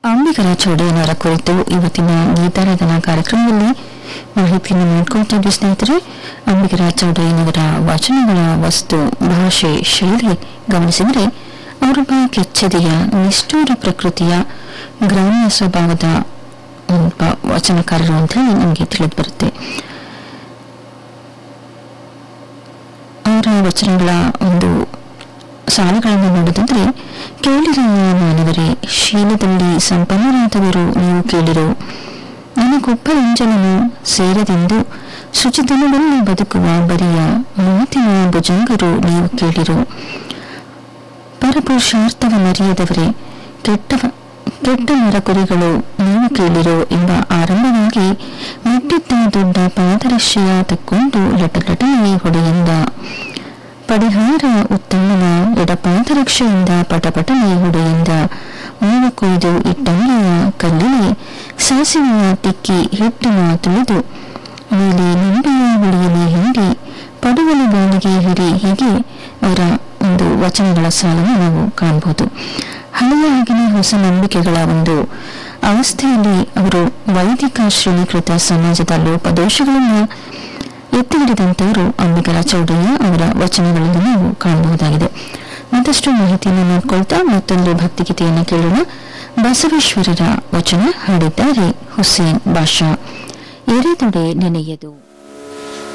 ಅಂಬಿಗರ ಚೌಡೆಯವರ ಕುರಿತು ಇವತ್ತಿನ ಗೀತಾರಾಧನ ಕಾರ್ಯಕ್ರಮದಲ್ಲಿ ಮಾಹಿತಿಯನ್ನು ನೋಡ್ಕೊಳ್ತಿದ್ವಿ ಸ್ನೇಹಿತರೆ ಅಂಬಿಗರ ಚೌಡೆಯನವರ ವಚನಗಳ ವಸ್ತು ಭಾಷೆ ಶೈಲಿ ಗಮನಿಸಿದರೆ ಅವರೊಬ್ಬ ಕೆಚ್ಚದೆಯ ನಿಷ್ಠೂರ ಪ್ರಕೃತಿಯ ಗ್ರಾಮ್ಯ ಸ್ವಭಾವದ ಒಬ್ಬ ವಚನಕಾರರು ಅಂತ ಹೇಳಿ ನಮಗೆ ತಿಳಿದು ಬರುತ್ತೆ ಅವರ ವಚನಗಳ ಒಂದು ಸಾಲುಗಳನ್ನು ನೋಡೋದಾದ್ರೆ ಕೇಳಿರಿ ಮಾನವರೇ ಶೀಲದಲ್ಲಿ ಸಂಪನ್ನರಾದವರು ನೀವು ಕೇಳಿರೋ ನನಗೊಬ್ಬರಂಜನನು ಸೇರದೆಂದು ಶುಚಿತನದಲ್ಲಿ ಬದುಕುವ ಬರಿಯ ಮಾತಿನ ಭುಜಂಗರು ನೀವು ಕೇಳಿರೋ ಪರಪುರುಷಾರ್ಥವನ್ನರಿಯದವರೇ ಕೆಟ್ಟವ ಕೆಟ್ಟ ನರಕುರಿಗಳು ನೀವು ಕೇಳಿರೋ ಎಂಬ ಆರಂಭವಾಗಿ ಮೆಟ್ಟಿದ್ದ ದೊಡ್ಡ ಪಾದರಶ್ಯ ತಕ್ಕೊಂಡು ಲಟಲಟನೆ ಹೊಡೆಯಿಂದ ಪಡಿಹಾರ ಉತ್ತಮನ ಎಡಪಾದರಕ್ಷೆಯಿಂದ ಪಟಪಟನೆ ಹೊಡೆಯಿಂದ ಮೂವ ಕೊಯ್ದು ಇಟ್ಟಂಗೆಯ ಕಲ್ಲಿಗೆ ಸಾಸಿವೆಯ ತಿಕ್ಕಿ ಹಿಟ್ಟನ ತುಳಿದು ಮೇಲೆ ನಂಬೆಯ ಹುಳಿಯನೆ ಹಿಂಡಿ ಪಡುವಲ ಗಾಳಿಗೆ ಹಿಡಿ ಹೀಗೆ ಅವರ ಒಂದು ವಚನಗಳ ಸಾಲನ್ನು ನಾವು ಕಾಣಬಹುದು ಹಳೆಯ ಹಾಗೆಯೇ ಹೊಸ ನಂಬಿಕೆಗಳ ಒಂದು ಅವಸ್ಥೆಯಲ್ಲಿ ಅವರು ವೈದಿಕ ಶ್ರೇಣೀಕೃತ ಸಮಾಜದ ಲೋಪದೋಷಗಳನ್ನು ಎತ್ತಿ ಹಿಡಿದಂತವರು ಅಂಬಿಗರ ಚೌಡಯ್ಯ ಅವರ ವಚನಗಳಲ್ಲಿ ನಾವು ಕಾಣಬಹುದಾಗಿದೆ ಮತ್ತಷ್ಟು ಮಾಹಿತಿಯನ್ನು ನೋಡ್ಕೊಳ್ತಾ ಮತ್ತೊಂದು ಭಕ್ತಿಗೀತೆಯನ್ನು ಕೇಳೋಣ ಬಸವೇಶ್ವರರ ವಚನ ಹಾಡಿದ್ದಾರೆ ಹುಸೇನ್ ಬಾಷಾ ಎರೆದೊಡೆ ನೆನೆಯದು